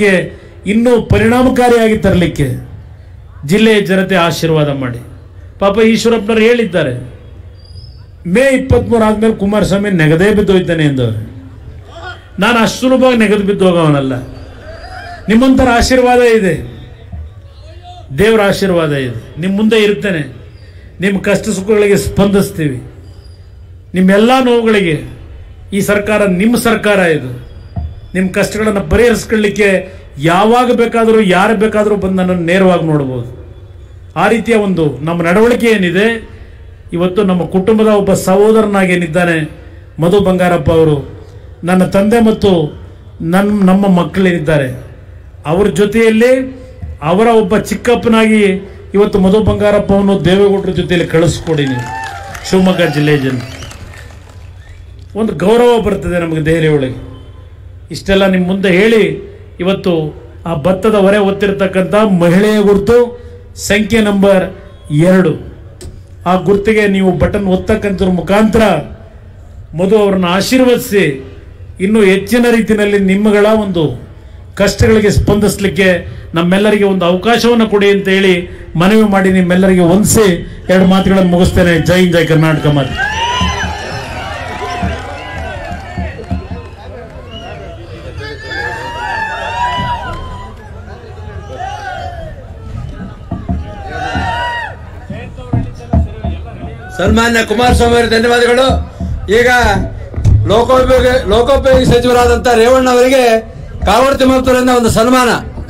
ಕ್ಕೆ ಇನ್ನೂ ಪರಿಣಾಮಕಾರಿಯಾಗಿ ತರಲಿಕ್ಕೆ ಜಿಲ್ಲೆಯ ಜನತೆ ಆಶೀರ್ವಾದ ಮಾಡಿ ಪಾಪ ಈಶ್ವರಪ್ಪನವ್ರು ಹೇಳಿದ್ದಾರೆ ಮೇ ಇಪ್ಪತ್ಮೂರು ಆದ್ಮೇಲೆ ಕುಮಾರಸ್ವಾಮಿ ನೆಗದೇ ಬಿದ್ದೋಯ್ತಾನೆ ಎಂದವರು ನಾನು ಅಷ್ಟು ಸುಲಭವಾಗಿ ನೆಗೆದು ಬಿದ್ದು ಹೋಗವನಲ್ಲ ನಿಮ್ಮಂತರ ಆಶೀರ್ವಾದ ಇದೆ ದೇವರ ಆಶೀರ್ವಾದ ಇದೆ ನಿಮ್ಮ ಮುಂದೆ ಇರ್ತೇನೆ ನಿಮ್ಮ ಕಷ್ಟ ಸುಖಗಳಿಗೆ ಸ್ಪಂದಿಸ್ತೀವಿ ನಿಮ್ಮೆಲ್ಲ ನೋವುಗಳಿಗೆ ಈ ಸರ್ಕಾರ ನಿಮ್ಮ ಸರ್ಕಾರ ಇದು ನಿಮ್ಮ ಕಷ್ಟಗಳನ್ನು ಪರಿಹರಿಸ್ಕೊಳ್ಳಿಕ್ಕೆ ಯಾವಾಗ ಬೇಕಾದರೂ ಯಾರು ಬೇಕಾದರೂ ಬಂದು ನನ್ನನ್ನು ನೇರವಾಗಿ ನೋಡ್ಬೋದು ಆ ರೀತಿಯ ಒಂದು ನಮ್ಮ ನಡವಳಿಕೆ ಏನಿದೆ ಇವತ್ತು ನಮ್ಮ ಕುಟುಂಬದ ಒಬ್ಬ ಸಹೋದರನಾಗೇನಿದ್ದಾನೆ ಮಧು ಬಂಗಾರಪ್ಪ ಅವರು ನನ್ನ ತಂದೆ ಮತ್ತು ನನ್ನ ನಮ್ಮ ಮಕ್ಕಳೇನಿದ್ದಾರೆ ಅವ್ರ ಜೊತೆಯಲ್ಲಿ ಅವರ ಒಬ್ಬ ಚಿಕ್ಕಪ್ಪನಾಗಿ ಇವತ್ತು ಮಧು ಬಂಗಾರಪ್ಪವನ್ನು ದೇವೇಗೌಡರ ಜೊತೆಯಲ್ಲಿ ಕಳಿಸ್ಕೊಡಿ ನೀವು ಶಿವಮೊಗ್ಗ ಜಿಲ್ಲೆಯ ಜನ ಒಂದು ಗೌರವ ಬರ್ತದೆ ನಮಗೆ ದೆಹಲಿ ಒಳಗೆ ಇಷ್ಟೆಲ್ಲ ನಿಮ್ಮ ಮುಂದೆ ಹೇಳಿ ಇವತ್ತು ಆ ಭತ್ತದ ಹೊರೆ ಹೊತ್ತಿರ್ತಕ್ಕಂಥ ಮಹಿಳೆಯ ಗುರುತು ಸಂಖ್ಯೆ ನಂಬರ್ ಎರಡು ಆ ಗುರ್ತಿಗೆ ನೀವು ಬಟನ್ ಒತ್ತಕ್ಕಂಥದ್ರ ಮುಖಾಂತರ ಮಧು ಅವರನ್ನು ಆಶೀರ್ವದಿಸಿ ಇನ್ನೂ ಹೆಚ್ಚಿನ ರೀತಿಯಲ್ಲಿ ನಿಮ್ಮಗಳ ಒಂದು ಕಷ್ಟಗಳಿಗೆ ಸ್ಪಂದಿಸಲಿಕ್ಕೆ ನಮ್ಮೆಲ್ಲರಿಗೆ ಒಂದು ಅವಕಾಶವನ್ನು ಕೊಡಿ ಅಂತ ಹೇಳಿ ಮನವಿ ಮಾಡಿ ನಿಮ್ಮೆಲ್ಲರಿಗೆ ಹೊಂದಿಸಿ ಎರಡು ಮಾತುಗಳನ್ನು ಮುಗಿಸ್ತೇನೆ ಜೈ ಹಿಂದ್, ಜೈ ಕರ್ನಾಟಕ ಮಾತು ಸನ್ಮಾನ್ಯ ಕುಮಾರಸ್ವಾಮಿ ಅವರಿಗೆ ಧನ್ಯವಾದಗಳು ಈಗ ಲೋಕೋಪಯೋಗಿ ಲೋಕೋಪಯೋಗಿ ಸಚಿವರಾದಂತ ರೇವಣ್ಣ ಅವರಿಗೆ ಕಾವಡ್ ತಿಮ್ಮಪ್ಪರಿಂದ ಒಂದು ಸನ್ಮಾನ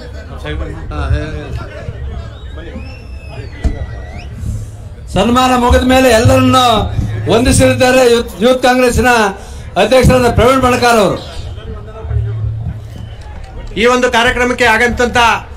ಸನ್ಮಾನ ಮುಗಿದ ಮೇಲೆ ಎಲ್ಲರನ್ನು ವಂದಿಸಲಿದ್ದಾರೆ ಯೂತ್ ಯೂತ್ ಕಾಂಗ್ರೆಸ್ನ ಅಧ್ಯಕ್ಷರಾದ ಪ್ರವೀಣ್ ಬಣಕಾರ್ ಅವರು ಈ ಒಂದು ಕಾರ್ಯಕ್ರಮಕ್ಕೆ ಆಗಂತ